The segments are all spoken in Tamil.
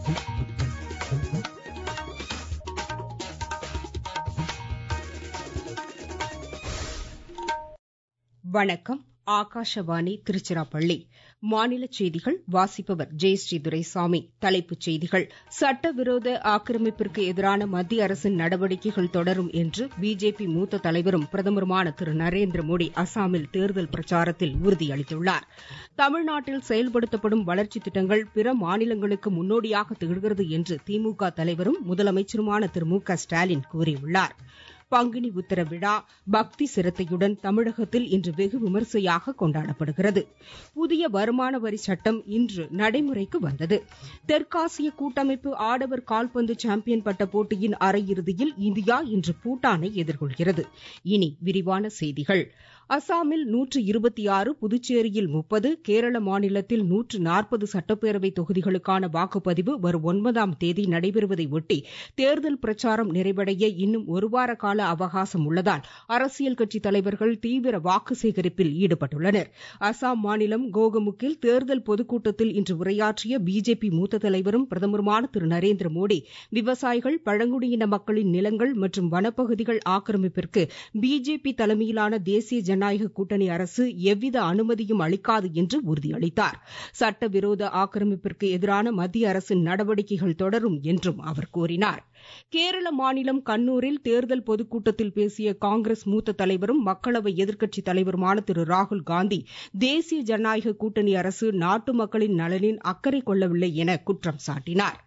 வணக்கம் ஆகாஷவாணி திருச்சிராப்பள்ளி மாநிலச் செய்திகள் வாசிப்பவர் ஜெயஸ்ரீ துரைசாமி தலைப்புச் செய்திகள் சட்டவிரோத ஆக்கிரமிப்பிற்கு எதிரான மத்திய அரசின் நடவடிக்கைகள் தொடரும் என்று பிஜேபி மூத்த தலைவரும் பிரதமருமான திரு நரேந்திர மோடி அசாமில் தேர்தல் பிரச்சாரத்தில் உறுதியளித்துள்ளார் தமிழ்நாட்டில் செயல்படுத்தப்படும் வளர்ச்சித் திட்டங்கள் பிற மாநிலங்களுக்கு முன்னோடியாக திகழ்கிறது என்று திமுக தலைவரும் முதலமைச்சருமான திரு மு க ஸ்டாலின் கூறியுள்ளார் பங்குனி உத்தர விழா பக்தி சிரத்தையுடன் தமிழகத்தில் இன்று வெகு விமரிசையாக கொண்டாடப்படுகிறது புதிய வருமான வரி சட்டம் இன்று நடைமுறைக்கு வந்தது தெற்காசிய கூட்டமைப்பு ஆடவர் கால்பந்து சாம்பியன் பட்ட போட்டியின் அரையிறுதியில் இந்தியா இன்று பூட்டானை எதிர்கொள்கிறது இனி விரிவான செய்திகள் அசாமில் நூற்று இருபத்தி ஆறு புதுச்சேரியில் முப்பது கேரள மாநிலத்தில் நூற்று நாற்பது சட்டப்பேரவை தொகுதிகளுக்கான வாக்குப்பதிவு வரும் ஒன்பதாம் தேதி நடைபெறுவதை ஒட்டி தேர்தல் பிரச்சாரம் நிறைவடைய இன்னும் ஒருவார கால அவகாசம் உள்ளதால் அரசியல் கட்சித் தலைவர்கள் தீவிர வாக்கு சேகரிப்பில் ஈடுபட்டுள்ளனர் அசாம் மாநிலம் கோகமுக்கில் தேர்தல் பொதுக்கூட்டத்தில் இன்று உரையாற்றிய பிஜேபி மூத்த தலைவரும் பிரதமருமான திரு நரேந்திர மோடி விவசாயிகள் பழங்குடியின மக்களின் நிலங்கள் மற்றும் வனப்பகுதிகள் ஆக்கிரமிப்பிற்கு பிஜேபி தலைமையிலான தேசிய ஜனநாயக கூட்டணி அரசு எவ்வித அனுமதியும் அளிக்காது என்று உறுதியளித்தார் சட்டவிரோத ஆக்கிரமிப்பிற்கு எதிரான மத்திய அரசின் நடவடிக்கைகள் தொடரும் என்றும் அவர் கூறினார் கேரள மாநிலம் கண்ணூரில் தேர்தல் பொதுக்கூட்டத்தில் பேசிய காங்கிரஸ் மூத்த தலைவரும் மக்களவை எதிர்க்கட்சித் தலைவருமான திரு ராகுல் காந்தி தேசிய ஜனநாயக கூட்டணி அரசு நாட்டு மக்களின் நலனில் அக்கறை கொள்ளவில்லை என குற்றம் சாட்டினார்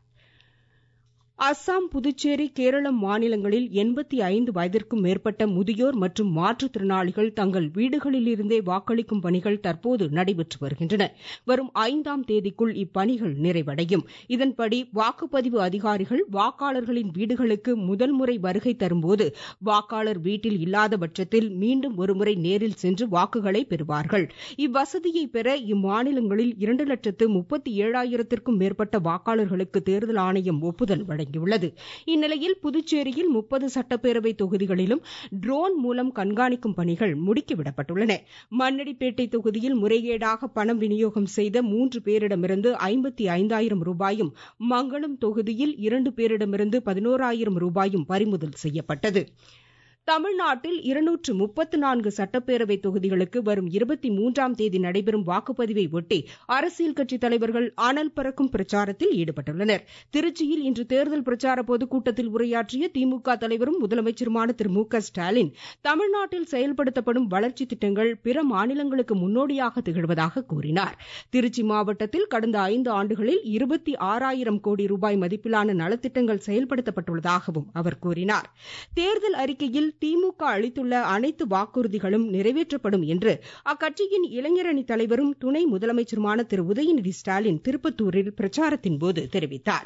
அஸ்ஸாம் புதுச்சேரி கேரளம் மாநிலங்களில் எண்பத்தி ஐந்து வயதிற்கும் மேற்பட்ட முதியோர் மற்றும் மாற்றுத்திறனாளிகள் தங்கள் வீடுகளிலிருந்தே வாக்களிக்கும் பணிகள் தற்போது நடைபெற்று வருகின்றன வரும் ஐந்தாம் தேதிக்குள் இப்பணிகள் நிறைவடையும் இதன்படி வாக்குப்பதிவு அதிகாரிகள் வாக்காளர்களின் வீடுகளுக்கு முதல் முறை வருகை தரும்போது வாக்காளர் வீட்டில் இல்லாத பட்சத்தில் மீண்டும் ஒருமுறை நேரில் சென்று வாக்குகளை பெறுவார்கள் இவ்வசதியை பெற இம்மாநிலங்களில் இரண்டு லட்சத்து முப்பத்தி ஏழாயிரத்திற்கும் மேற்பட்ட வாக்காளர்களுக்கு தேர்தல் ஆணையம் ஒப்புதல் வழங்கியுள்ளது தொடங்கியுள்ளது இந்நிலையில் புதுச்சேரியில் முப்பது சட்டப்பேரவை தொகுதிகளிலும் ட்ரோன் மூலம் கண்காணிக்கும் பணிகள் முடுக்கிவிடப்பட்டுள்ளன மண்ணடிப்பேட்டை தொகுதியில் முறைகேடாக பணம் விநியோகம் செய்த மூன்று பேரிடமிருந்து ஐம்பத்தி ஐந்தாயிரம் ரூபாயும் மங்களம் தொகுதியில் இரண்டு பேரிடமிருந்து பதினோராயிரம் ரூபாயும் பறிமுதல் செய்யப்பட்டது தமிழ்நாட்டில் இருநூற்று முப்பத்து நான்கு சட்டப்பேரவை தொகுதிகளுக்கு வரும் இருபத்தி மூன்றாம் தேதி நடைபெறும் வாக்குப்பதிவை ஒட்டி அரசியல் கட்சித் தலைவர்கள் அனல் பறக்கும் பிரச்சாரத்தில் ஈடுபட்டுள்ளனர் திருச்சியில் இன்று தேர்தல் பிரச்சார பொதுக்கூட்டத்தில் உரையாற்றிய திமுக தலைவரும் முதலமைச்சருமான திரு மு க ஸ்டாலின் தமிழ்நாட்டில் செயல்படுத்தப்படும் வளர்ச்சித் திட்டங்கள் பிற மாநிலங்களுக்கு முன்னோடியாக திகழ்வதாக கூறினார் திருச்சி மாவட்டத்தில் கடந்த ஐந்து ஆண்டுகளில் இருபத்தி ஆறாயிரம் கோடி ரூபாய் மதிப்பிலான நலத்திட்டங்கள் செயல்படுத்தப்பட்டுள்ளதாகவும் அவர் கூறினார் தேர்தல் அறிக்கையில் திமுக அளித்துள்ள அனைத்து வாக்குறுதிகளும் நிறைவேற்றப்படும் என்று அக்கட்சியின் இளைஞரணி தலைவரும் துணை முதலமைச்சருமான திரு உதயநிதி ஸ்டாலின் திருப்பத்தூரில் பிரச்சாரத்தின் போது தெரிவித்தார்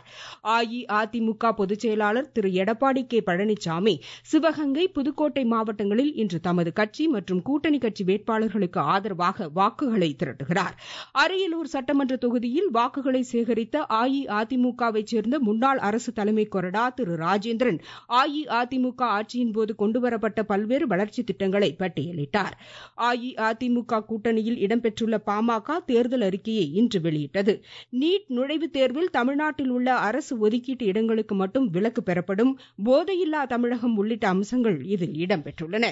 அஇஅதிமுக பொதுச் செயலாளர் திரு எடப்பாடி கே பழனிசாமி சிவகங்கை புதுக்கோட்டை மாவட்டங்களில் இன்று தமது கட்சி மற்றும் கூட்டணி கட்சி வேட்பாளர்களுக்கு ஆதரவாக வாக்குகளை திரட்டுகிறார் அரியலூர் சட்டமன்ற தொகுதியில் வாக்குகளை சேகரித்த அஇஅதிமுகவைச் சேர்ந்த முன்னாள் அரசு தலைமை கொறடா திரு ராஜேந்திரன் அஇஅதிமுக ஆட்சியின் போது கொண்டுவரப்பட்ட பல்வேறு வளர்ச்சித் திட்டங்களை பட்டியலிட்டார் அஇஅதிமுக கூட்டணியில் இடம்பெற்றுள்ள பாமக தேர்தல் அறிக்கையை இன்று வெளியிட்டது நீட் நுழைவுத் தேர்வில் தமிழ்நாட்டில் உள்ள அரசு ஒதுக்கீட்டு இடங்களுக்கு மட்டும் விலக்கு பெறப்படும் போதையில்லா தமிழகம் உள்ளிட்ட அம்சங்கள் இதில் இடம்பெற்றுள்ளன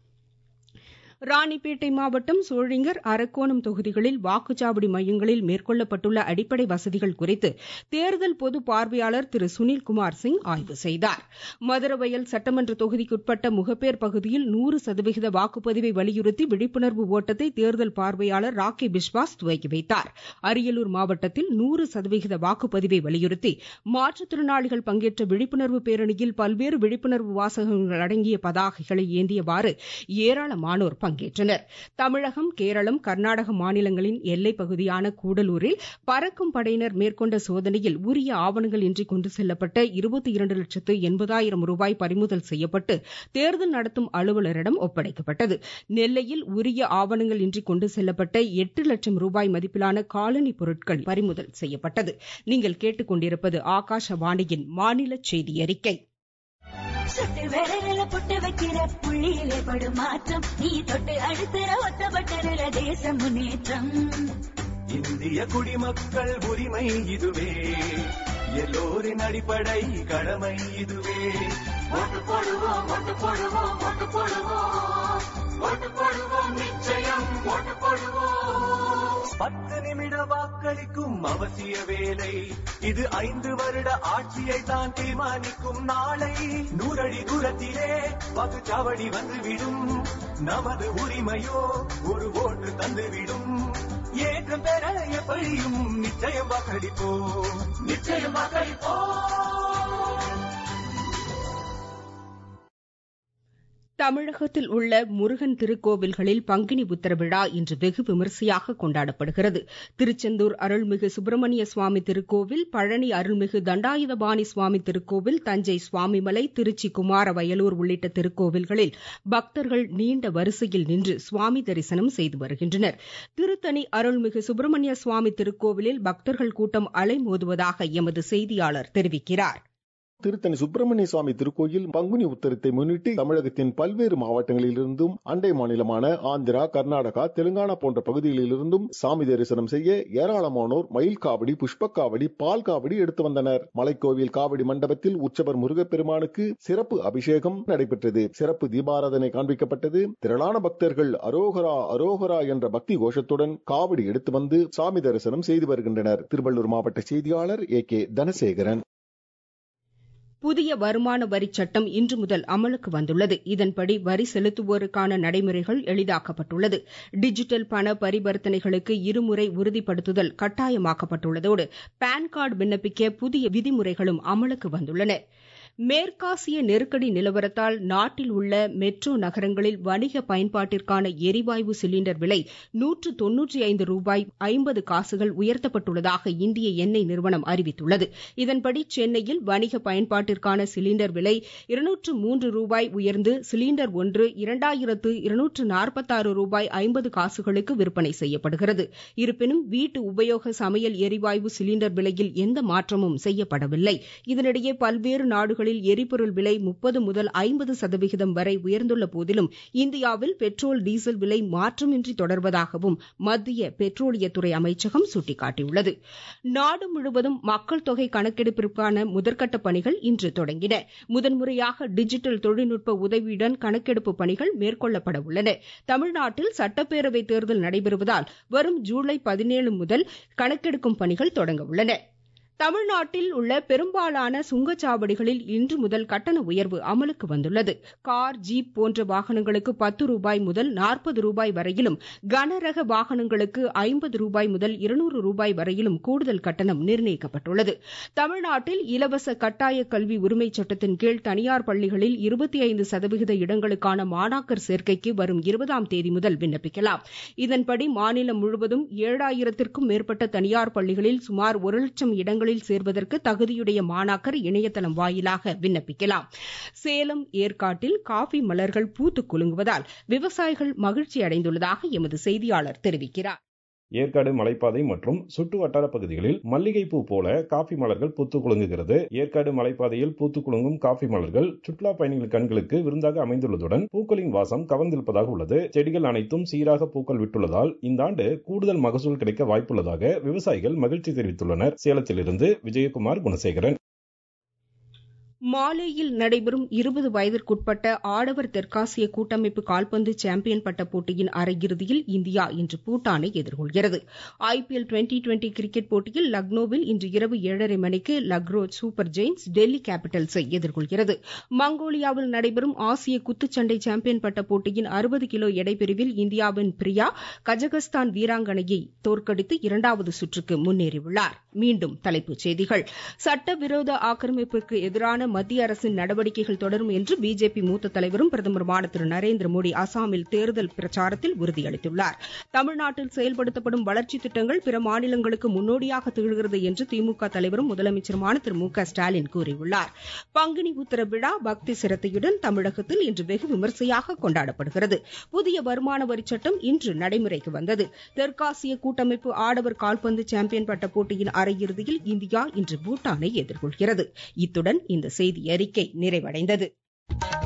ராணிப்பேட்டை மாவட்டம் சோழிங்கர் அரக்கோணம் தொகுதிகளில் வாக்குச்சாவடி மையங்களில் மேற்கொள்ளப்பட்டுள்ள அடிப்படை வசதிகள் குறித்து தேர்தல் பொது பார்வையாளர் திரு சுனில்குமார் சிங் ஆய்வு செய்தார் மதுரவயல் சட்டமன்ற தொகுதிக்குட்பட்ட முகப்பேர் பகுதியில் நூறு சதவிகித வாக்குப்பதிவை வலியுறுத்தி விழிப்புணர்வு ஓட்டத்தை தேர்தல் பார்வையாளர் ராக்கி பிஸ்வாஸ் துவக்கி வைத்தார் அரியலூர் மாவட்டத்தில் நூறு சதவிகித வாக்குப்பதிவை வலியுறுத்தி மாற்றுத்திறனாளிகள் பங்கேற்ற விழிப்புணர்வு பேரணியில் பல்வேறு விழிப்புணர்வு வாசகங்கள் அடங்கிய பதாகைகளை ஏந்தியவாறு ஏராளமானோர் பங்கேற்றனர் தமிழகம் கேரளம் கர்நாடக மாநிலங்களின் எல்லைப் பகுதியான கூடலூரில் பறக்கும் படையினர் மேற்கொண்ட சோதனையில் உரிய ஆவணங்கள் இன்றி கொண்டு செல்லப்பட்ட இருபத்தி இரண்டு லட்சத்து எண்பதாயிரம் ரூபாய் பறிமுதல் செய்யப்பட்டு தேர்தல் நடத்தும் அலுவலரிடம் ஒப்படைக்கப்பட்டது நெல்லையில் உரிய ஆவணங்கள் இன்றி கொண்டு செல்லப்பட்ட எட்டு லட்சம் ரூபாய் மதிப்பிலான காலனி பொருட்கள் பறிமுதல் செய்யப்பட்டது நீங்கள் கேட்டுக்கொண்டிருப்பது ஆகாஷவாணியின் மாநில செய்தி அறிக்கை சுட்டு விரல புட்டு வைக்கிற புள்ளியிலே படும் மாற்றம் நீ தொட்டு அடுத்துற ஒத்தப்பட்டதுல தேச முன்னேற்றம் இந்திய குடிமக்கள் உரிமை இதுவே எல்லோ மக்களின் அடிப்படை கடமை இதுவே ஓட்டு போடுவோம் ஓட்டு போடுவோம் ஓட்டு போடுவோம் ஓட்டு போடுவோம் நிச்சயம் ஓட்டு போடுவோம் பத்து நிமிட வாக்களிக்கும் அவசிய வேலை இது ஐந்து வருட ஆட்சியை தான் தீர்மானிக்கும் நாளை நூறடி தூரத்திலே வாக்குச்சாவடி வந்துவிடும் நமது உரிமையோ ஒரு ஓட்டு தந்துவிடும் ஏற்றம் பெற எப்படியும் நிச்சயம் வாக்களிப்போம் நிச்சயம் வாக்களிப்போம் தமிழகத்தில் உள்ள முருகன் திருக்கோவில்களில் பங்குனி உத்தர விழா இன்று வெகு விமரிசையாக கொண்டாடப்படுகிறது திருச்செந்தூர் அருள்மிகு சுப்பிரமணிய சுவாமி திருக்கோவில் பழனி அருள்மிகு தண்டாயுதபாணி சுவாமி திருக்கோவில் தஞ்சை சுவாமிமலை திருச்சி குமாரவயலூர் உள்ளிட்ட திருக்கோவில்களில் பக்தர்கள் நீண்ட வரிசையில் நின்று சுவாமி தரிசனம் செய்து வருகின்றனர் திருத்தணி அருள்மிகு சுப்பிரமணிய சுவாமி திருக்கோவிலில் பக்தர்கள் கூட்டம் அலைமோதுவதாக எமது செய்தியாளர் தெரிவிக்கிறார் திருத்தணி சுப்பிரமணிய சுவாமி திருக்கோயில் பங்குனி உத்தரத்தை முன்னிட்டு தமிழகத்தின் பல்வேறு மாவட்டங்களிலிருந்தும் அண்டை மாநிலமான ஆந்திரா கர்நாடகா தெலுங்கானா போன்ற பகுதிகளிலிருந்தும் சாமி தரிசனம் செய்ய ஏராளமானோர் மயில் காவடி புஷ்ப காவடி பால் காவடி எடுத்து வந்தனர் மலைக்கோவில் காவடி மண்டபத்தில் உற்சவர் முருகப்பெருமானுக்கு சிறப்பு அபிஷேகம் நடைபெற்றது சிறப்பு தீபாராதனை காண்பிக்கப்பட்டது திரளான பக்தர்கள் அரோகரா அரோகரா என்ற பக்தி கோஷத்துடன் காவடி எடுத்து வந்து சாமி தரிசனம் செய்து வருகின்றனர் திருவள்ளூர் மாவட்ட செய்தியாளர் ஏ கே தனசேகரன் புதிய வருமான வரிச் சட்டம் இன்று முதல் அமலுக்கு வந்துள்ளது இதன்படி வரி செலுத்துவோருக்கான நடைமுறைகள் எளிதாக்கப்பட்டுள்ளது டிஜிட்டல் பண பரிவர்த்தனைகளுக்கு இருமுறை உறுதிப்படுத்துதல் கட்டாயமாக்கப்பட்டுள்ளதோடு பான் கார்டு விண்ணப்பிக்க புதிய விதிமுறைகளும் அமலுக்கு வந்துள்ளன மேற்காசிய நெருக்கடி நிலவரத்தால் நாட்டில் உள்ள மெட்ரோ நகரங்களில் வணிக பயன்பாட்டிற்கான எரிவாயு சிலிண்டர் விலை நூற்று தொன்னூற்றி ஐந்து ரூபாய் ஐம்பது காசுகள் உயர்த்தப்பட்டுள்ளதாக இந்திய எண்ணெய் நிறுவனம் அறிவித்துள்ளது இதன்படி சென்னையில் வணிக பயன்பாட்டிற்கான சிலிண்டர் விலை இருநூற்று மூன்று ரூபாய் உயர்ந்து சிலிண்டர் ஒன்று இரண்டாயிரத்து இருநூற்று நாற்பத்தாறு ரூபாய் ஐம்பது காசுகளுக்கு விற்பனை செய்யப்படுகிறது இருப்பினும் வீட்டு உபயோக சமையல் எரிவாயு சிலிண்டர் விலையில் எந்த மாற்றமும் செய்யப்படவில்லை இதனிடையே பல்வேறு நாடுகளில் எரிபொருள் விலை முப்பது முதல் ஐம்பது சதவிகிதம் வரை உயர்ந்துள்ள போதிலும் இந்தியாவில் பெட்ரோல் டீசல் விலை மாற்றமின்றி தொடர்வதாகவும் மத்திய பெட்ரோலியத்துறை அமைச்சகம் சுட்டிக்காட்டியுள்ளது நாடு முழுவதும் மக்கள் தொகை கணக்கெடுப்பிற்கான முதற்கட்ட பணிகள் இன்று தொடங்கின முதன்முறையாக டிஜிட்டல் தொழில்நுட்ப உதவியுடன் கணக்கெடுப்பு பணிகள் மேற்கொள்ளப்பட உள்ளன தமிழ்நாட்டில் சட்டப்பேரவை தேர்தல் நடைபெறுவதால் வரும் ஜூலை பதினேழு முதல் கணக்கெடுக்கும் பணிகள் தொடங்க உள்ளன தமிழ்நாட்டில் உள்ள பெரும்பாலான சுங்கச்சாவடிகளில் இன்று முதல் கட்டண உயர்வு அமலுக்கு வந்துள்ளது கார் ஜீப் போன்ற வாகனங்களுக்கு பத்து ரூபாய் முதல் நாற்பது ரூபாய் வரையிலும் கனரக வாகனங்களுக்கு ஐம்பது ரூபாய் முதல் இருநூறு ரூபாய் வரையிலும் கூடுதல் கட்டணம் நிர்ணயிக்கப்பட்டுள்ளது தமிழ்நாட்டில் இலவச கட்டாய கல்வி உரிமைச் சட்டத்தின் கீழ் தனியார் பள்ளிகளில் இருபத்தி ஐந்து சதவிகித இடங்களுக்கான மாணாக்கர் சேர்க்கைக்கு வரும் இருபதாம் தேதி முதல் விண்ணப்பிக்கலாம் இதன்படி மாநிலம் முழுவதும் ஏழாயிரத்திற்கும் மேற்பட்ட தனியார் பள்ளிகளில் சுமார் ஒரு லட்சம் இடங்கள் பள்ளிகளில் சேர்வதற்கு தகுதியுடைய மாணாக்கர் இணையதளம் வாயிலாக விண்ணப்பிக்கலாம் சேலம் ஏற்காட்டில் காஃபி மலர்கள் பூத்து குலுங்குவதால் விவசாயிகள் மகிழ்ச்சி அடைந்துள்ளதாக எமது செய்தியாளர் தெரிவிக்கிறார் ஏற்காடு மலைப்பாதை மற்றும் சுற்று வட்டார பகுதிகளில் மல்லிகைப்பூ போல காஃபி மலர்கள் பூத்து குலுங்குகிறது ஏற்காடு மலைப்பாதையில் பூத்து குலுங்கும் காஃபி மலர்கள் சுற்றுலா பயணிகள் கண்களுக்கு விருந்தாக அமைந்துள்ளதுடன் பூக்களின் வாசம் கவர்ந்திருப்பதாக உள்ளது செடிகள் அனைத்தும் சீராக பூக்கள் விட்டுள்ளதால் இந்த ஆண்டு கூடுதல் மகசூல் கிடைக்க வாய்ப்புள்ளதாக விவசாயிகள் மகிழ்ச்சி தெரிவித்துள்ளனர் சேலத்திலிருந்து விஜயகுமார் குணசேகரன் மாலேயில் நடைபெறும் இருபது வயதிற்குட்பட்ட ஆடவர் தெற்காசிய கூட்டமைப்பு கால்பந்து சாம்பியன் பட்ட போட்டியின் அரையிறுதியில் இந்தியா இன்று பூட்டானை எதிர்கொள்கிறது ஐபிஎல் டுவெண்டி டுவெண்டி கிரிக்கெட் போட்டியில் லக்னோவில் இன்று இரவு ஏழரை மணிக்கு லக்ரோ சூப்பர் ஜெயின்ஸ் டெல்லி கேபிட்டல்ஸை எதிர்கொள்கிறது மங்கோலியாவில் நடைபெறும் ஆசிய குத்துச்சண்டை சாம்பியன் பட்ட போட்டியின் அறுபது கிலோ எடைப்பிரிவில் இந்தியாவின் பிரியா கஜகஸ்தான் வீராங்கனையை தோற்கடித்து இரண்டாவது சுற்றுக்கு முன்னேறியுள்ளார் மீண்டும் தலைப்புச் செய்திகள் சட்டவிரோத ஆக்கிரமிப்பிற்கு எதிரான மத்திய அரசின் நடவடிக்கைகள் தொடரும் என்று பிஜேபி மூத்த தலைவரும் பிரதமருமான திரு நரேந்திர மோடி அசாமில் தேர்தல் பிரச்சாரத்தில் உறுதியளித்துள்ளார் தமிழ்நாட்டில் செயல்படுத்தப்படும் வளர்ச்சித் திட்டங்கள் பிற மாநிலங்களுக்கு முன்னோடியாக திகழ்கிறது என்று திமுக தலைவரும் முதலமைச்சருமான திரு மு க ஸ்டாலின் கூறியுள்ளார் பங்குனி உத்தர விழா பக்தி சிரத்தையுடன் தமிழகத்தில் இன்று வெகு விமரிசையாக கொண்டாடப்படுகிறது புதிய வருமான வரிச் சட்டம் இன்று நடைமுறைக்கு வந்தது தெற்காசிய கூட்டமைப்பு ஆடவர் கால்பந்து சாம்பியன் பட்ட போட்டியின் அரையிறுதியில் இந்தியா இன்று பூட்டானை எதிர்கொள்கிறது இத்துடன் இந்த செய்தி அறிக்கை நிறைவடைந்தது